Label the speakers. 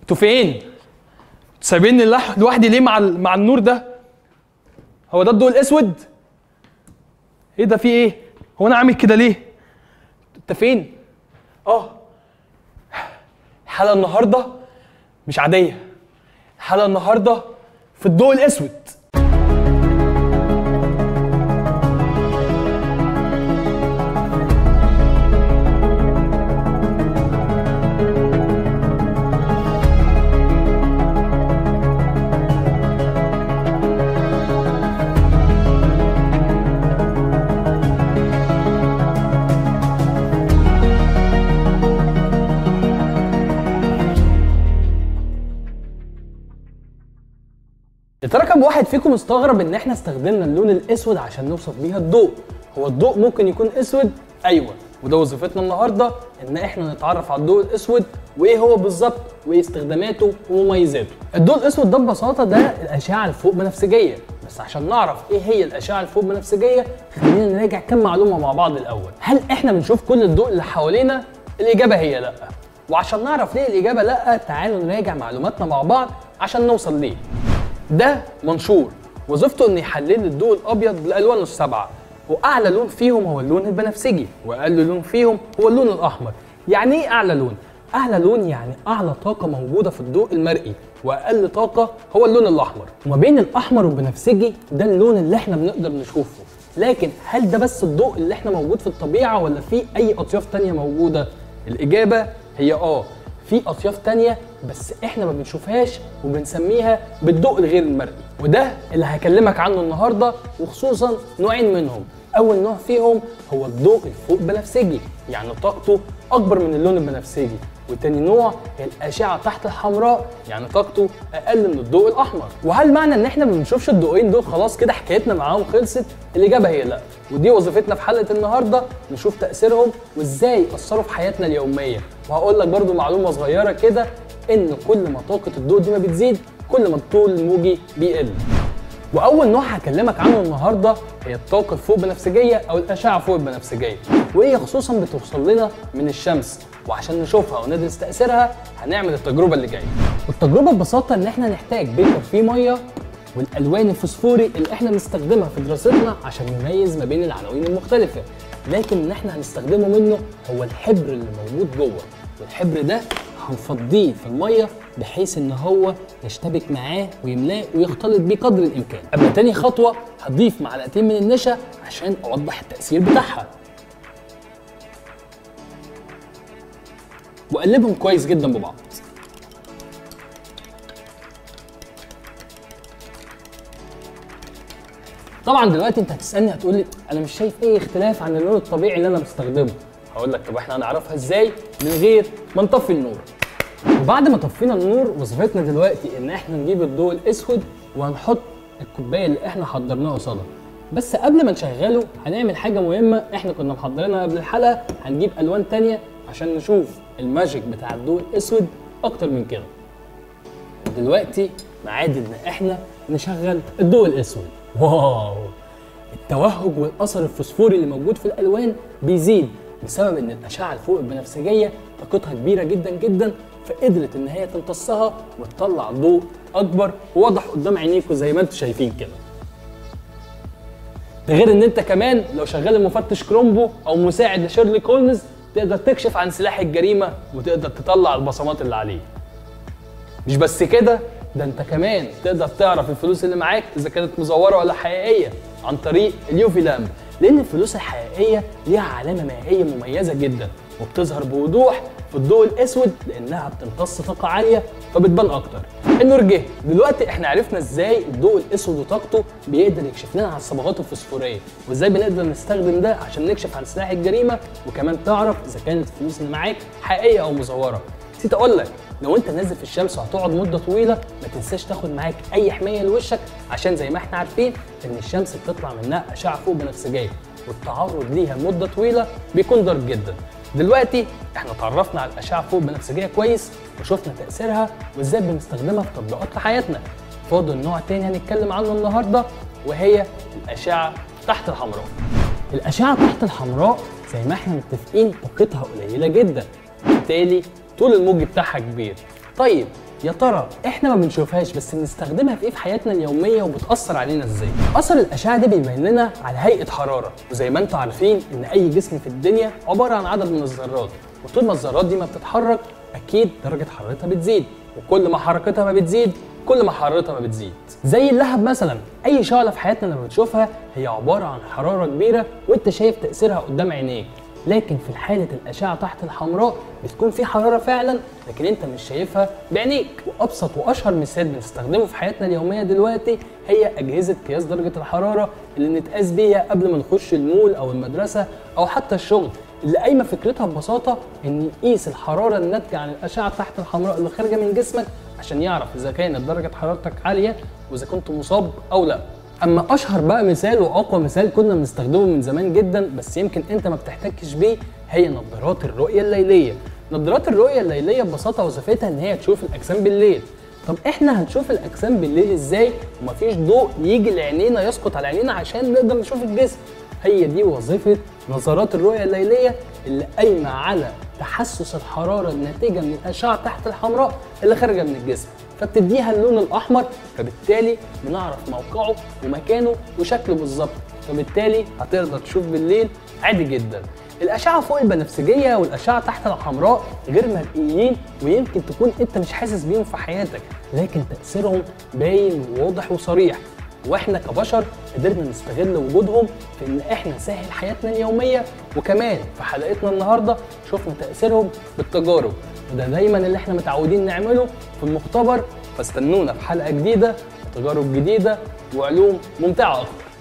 Speaker 1: انتوا فين؟ سايبيني لح- لوحدي ليه مع ال- مع النور ده؟ هو ده الضوء الاسود؟ ايه ده في ايه؟ هو انا عامل كده ليه؟ انت فين؟ اه الحلقه النهارده مش عاديه الحلقه النهارده في الضوء الاسود يا ترى كم واحد فيكم استغرب ان احنا استخدمنا اللون الاسود عشان نوصف بيها الضوء هو الضوء ممكن يكون اسود ايوه وده وظيفتنا النهارده ان احنا نتعرف على الضوء الاسود وايه هو بالظبط وايه استخداماته ومميزاته الضوء الاسود ده ببساطه ده الاشعه الفوق بنفسجيه بس عشان نعرف ايه هي الاشعه الفوق بنفسجيه خلينا نراجع كم معلومه مع بعض الاول هل احنا بنشوف كل الضوء اللي حوالينا الاجابه هي لا وعشان نعرف ليه الاجابه لا تعالوا نراجع معلوماتنا مع بعض عشان نوصل ليه ده منشور وظيفته انه يحلل الضوء الابيض لالوانه السبعه واعلى لون فيهم هو اللون البنفسجي واقل لون فيهم هو اللون الاحمر يعني ايه اعلى لون اعلى لون يعني اعلى طاقه موجوده في الضوء المرئي واقل طاقه هو اللون الاحمر وما بين الاحمر والبنفسجي ده اللون اللي احنا بنقدر نشوفه لكن هل ده بس الضوء اللي احنا موجود في الطبيعه ولا في اي اطياف تانية موجوده الاجابه هي اه في اطياف تانية بس احنا ما بنشوفهاش وبنسميها بالضوء الغير المرئي وده اللي هكلمك عنه النهارده وخصوصا نوعين منهم اول نوع فيهم هو الضوء الفوق بنفسجي يعني طاقته اكبر من اللون البنفسجي وتاني نوع هي الاشعه تحت الحمراء يعني طاقته اقل من الضوء الاحمر وهل معنى ان احنا ما بنشوفش الضوئين دول خلاص كده حكايتنا معاهم خلصت الاجابه هي لا ودي وظيفتنا في حلقه النهارده نشوف تاثيرهم وازاي اثروا في حياتنا اليوميه وهقول لك برضو معلومه صغيره كده ان كل ما طاقه الضوء دي ما بتزيد كل ما الطول الموجي بيقل واول نوع هكلمك عنه النهارده هي الطاقه الفوق بنفسجيه او الاشعه فوق البنفسجيه وهي خصوصا بتوصل لنا من الشمس وعشان نشوفها وندرس تاثيرها هنعمل التجربه اللي جايه والتجربه ببساطه ان احنا نحتاج بيكر فيه ميه والالوان الفوسفوري اللي احنا بنستخدمها في دراستنا عشان نميز ما بين العناوين المختلفه لكن اللي احنا هنستخدمه منه هو الحبر اللي موجود جوه والحبر ده هنفضيه في الميه بحيث ان هو يشتبك معاه ويملاه ويختلط بيه قدر الامكان اما تاني خطوه هضيف معلقتين من النشا عشان اوضح التاثير بتاعها واقلبهم كويس جدا ببعض طبعا دلوقتي انت هتسالني هتقول لي انا مش شايف اي اختلاف عن اللون الطبيعي اللي انا بستخدمه هقول لك طب احنا هنعرفها ازاي من غير ما نطفي النور وبعد ما طفينا النور وظيفتنا دلوقتي ان احنا نجيب الضوء الاسود وهنحط الكوبايه اللي احنا حضرناها قصادها بس قبل ما نشغله هنعمل حاجه مهمه احنا كنا محضرينها قبل الحلقه هنجيب الوان تانية عشان نشوف الماجيك بتاع الضوء الاسود اكتر من كده دلوقتي ميعاد ان احنا نشغل الضوء الاسود واو التوهج والاثر الفوسفوري اللي موجود في الالوان بيزيد بسبب ان الاشعه الفوق البنفسجيه طاقتها كبيره جدا جدا فقدرت ان هي تمتصها وتطلع ضوء اكبر وواضح قدام عينيكم زي ما انتم شايفين كده ده غير ان انت كمان لو شغال المفتش كرومبو او مساعد لشيرلوك هولمز تقدر تكشف عن سلاح الجريمه وتقدر تطلع البصمات اللي عليه مش بس كده ده انت كمان تقدر تعرف الفلوس اللي معاك اذا كانت مزوره ولا حقيقيه عن طريق اليوفي لامب لان الفلوس الحقيقيه ليها علامه مائيه مميزه جدا وبتظهر بوضوح في الضوء الاسود لانها بتمتص طاقه عاليه فبتبان اكتر النور جه دلوقتي احنا عرفنا ازاي الضوء الاسود وطاقته بيقدر يكشف لنا عن الصبغات الفوسفوريه وازاي بنقدر نستخدم ده عشان نكشف عن سلاح الجريمه وكمان تعرف اذا كانت الفلوس اللي معاك حقيقيه او مزوره نسيت اقول لك لو انت نازل في الشمس وهتقعد مده طويله ما تنساش تاخد معاك اي حمايه لوشك عشان زي ما احنا عارفين ان الشمس بتطلع منها اشعه فوق بنفسجيه والتعرض ليها لمده طويله بيكون ضار جدا دلوقتي احنا اتعرفنا على الاشعه فوق بنفسجيه كويس وشفنا تاثيرها وازاي بنستخدمها في تطبيقات في حياتنا فاضل نوع تاني هنتكلم عنه النهارده وهي الاشعه تحت الحمراء الاشعه تحت الحمراء زي ما احنا متفقين طاقتها قليله جدا بالتالي طول الموج بتاعها كبير طيب يا ترى احنا ما بنشوفهاش بس بنستخدمها في ايه في حياتنا اليوميه وبتاثر علينا ازاي اثر الاشعه دي بيبين لنا على هيئه حراره وزي ما انتم عارفين ان اي جسم في الدنيا عباره عن عدد من الذرات وطول ما الذرات دي ما بتتحرك اكيد درجه حرارتها بتزيد وكل ما حركتها ما بتزيد كل ما حرارتها ما بتزيد زي اللهب مثلا اي شعله في حياتنا لما بتشوفها هي عباره عن حراره كبيره وانت شايف تاثيرها قدام عينيك لكن في حاله الاشعه تحت الحمراء بتكون في حراره فعلا لكن انت مش شايفها بعينيك وابسط واشهر مثال بنستخدمه في حياتنا اليوميه دلوقتي هي اجهزه قياس درجه الحراره اللي نتقاس بيها قبل ما نخش المول او المدرسه او حتى الشغل اللي قايمه فكرتها ببساطه ان يقيس الحراره الناتجه عن الاشعه تحت الحمراء اللي خارجه من جسمك عشان يعرف اذا كانت درجه حرارتك عاليه واذا كنت مصاب او لا اما اشهر بقى مثال واقوى مثال كنا بنستخدمه من زمان جدا بس يمكن انت ما بتحتكش بيه هي نظارات الرؤيه الليليه نظارات الرؤيه الليليه ببساطه وظيفتها ان هي تشوف الاجسام بالليل طب احنا هنشوف الاجسام بالليل ازاي ومفيش ضوء يجي لعينينا يسقط على عينينا عشان نقدر نشوف الجسم هي دي وظيفه نظارات الرؤيه الليليه اللي قايمه على تحسس الحراره الناتجه من الاشعه تحت الحمراء اللي خارجه من الجسم فبتديها اللون الاحمر فبالتالي بنعرف موقعه ومكانه وشكله بالظبط فبالتالي هتقدر تشوف بالليل عادي جدا الاشعه فوق البنفسجيه والاشعه تحت الحمراء غير مرئيين ويمكن تكون انت مش حاسس بيهم في حياتك لكن تاثيرهم باين وواضح وصريح واحنا كبشر قدرنا نستغل وجودهم في ان احنا نسهل حياتنا اليوميه وكمان في حلقتنا النهارده شفنا تاثيرهم بالتجارب وده دايما اللي احنا متعودين نعمله في المختبر فاستنونا في حلقه جديده وتجارب جديده وعلوم ممتعه اكتر